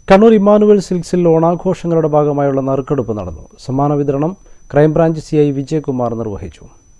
Kannur Emmanuel സിൽക്സിൽ ഓണാഘോഷങ്ങളുടെ ഭാഗമായുള്ള നറുക്കെടുപ്പ് നടന്നു സമ്മാന വിതരണം ക്രൈംബ്രാഞ്ച് സി ഐ വിജയകുമാർ നിർവഹിച്ചു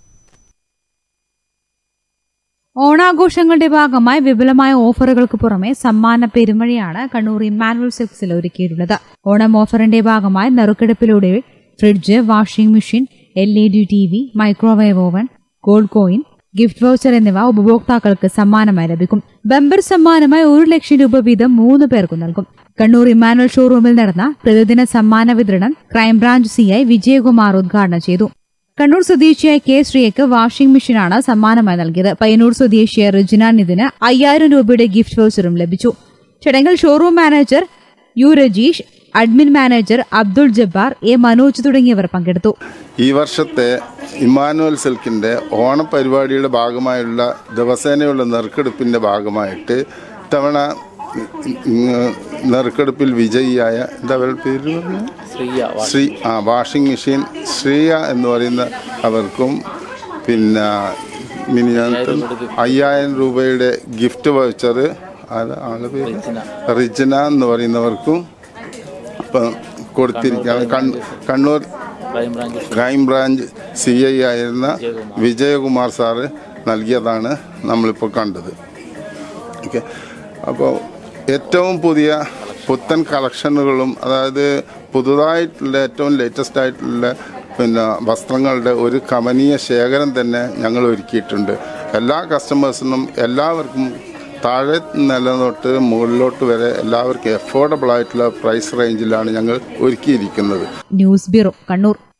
ഓണാഘോഷങ്ങളുടെ ഭാഗമായി വിപുലമായ ഓഫറുകൾക്ക് പുറമെ സമ്മാന പെരുമഴയാണ് കണ്ണൂർ ഇമ്മാനുവൽ സിക്സിൽ ഒരുക്കിയിട്ടുള്ളത് ഓണം ഓഫറിന്റെ ഭാഗമായി നറുക്കെടുപ്പിലൂടെ fridge washing machine L E D T V microwave oven gold coin gift voucher എന്നിവ ഉപഭോക്താക്കൾക്ക് സമ്മാനമായി ലഭിക്കും ബമ്പർ സമ്മാനമായി ഒരു ലക്ഷം രൂപ വീതം മൂന്ന് പേർക്ക് നൽകും കണ്ണൂർ ഇമ്മാനുവൽ ഷോറൂമിൽ നടന്ന പ്രതിദിന സമ്മാന വിതരണം ക്രൈംബ്രാഞ്ച് സിഐ വിജയകുമാർ ഉദ്ഘാടനം ചെയ്തു കണ്ണൂർ സ്വദേശിയായ കെ ശ്രീയക്ക് വാഷിംഗ് മെഷീനാണ് സമ്മാനമായി നൽകിയത് പയ്യന്നൂർ സ്വദേശിയായ റിജിന നിതിന് അയ്യായിരം രൂപയുടെ ഗിഫ്റ്റ് വൗച്ചറും ലഭിച്ചു ചടങ്ങിൽ showroom manager U Rajeesh admin manager Abdul Jabbar A Manoj തുടങ്ങിയവർ പങ്കെടുത്തു ഈ വർഷത്തെ ഇമ്മാനുവൽ സിൽക്കിൻ്റെ ഓണപരിപാടിയുടെ ഭാഗമായുള്ള ദിവസേനയുള്ള നെറുക്കെടുപ്പിൻ്റെ ഭാഗമായിട്ട് ഇത്തവണ ഉം, നെറുക്കെടുപ്പിൽ വിജയിയായ എന്താ അവരുടെ പേര് പറഞ്ഞത്? ശ്രീ ആ വാഷിംഗ് മെഷീൻ ശ്രീയ എന്ന് പറയുന്ന അവർക്കും പിന്നെ മിനിഞ്ഞാത്ത അയ്യായിരം രൂപയുടെ ഗിഫ്റ്റ് വൗച്ചർ ആളെ ആളുടെ പേര് റിജന എന്ന് പറയുന്നവർക്കും ഇപ്പം കൊടുത്തിരിക്കുകയാണ് കണ്ണ- Kannur crime branch C I ആയിരുന്ന വിജയകുമാർ സാറ് നൽകിയതാണ് നമ്മളിപ്പോൾ കണ്ടത് ഓക്കെ അപ്പോൾ ഏറ്റവും പുതിയ പുത്തൻ കളക്ഷനുകളും അതായത് പുതുതായിട്ടുള്ള ഏറ്റവും ലേറ്റസ്റ്റ് ആയിട്ടുള്ള പിന്നെ വസ്ത്രങ്ങളുടെ ഒരു കമനീയ ശേഖരം തന്നെ ഞങ്ങൾ ഒരുക്കിയിട്ടുണ്ട് എല്ലാ കസ്റ്റമേഴ്സിനും എല്ലാവർക്കും താഴെ നില തൊട്ട് മുകളിലോട്ട് വരെ എല്ലാവർക്കും എഫോർഡബിൾ ആയിട്ടുള്ള പ്രൈസ് റേഞ്ചിലാണ് ഞങ്ങൾ ഒരുക്കിയിരിക്കുന്നത് ന്യൂസ് ബ്യൂറോ കണ്ണൂർ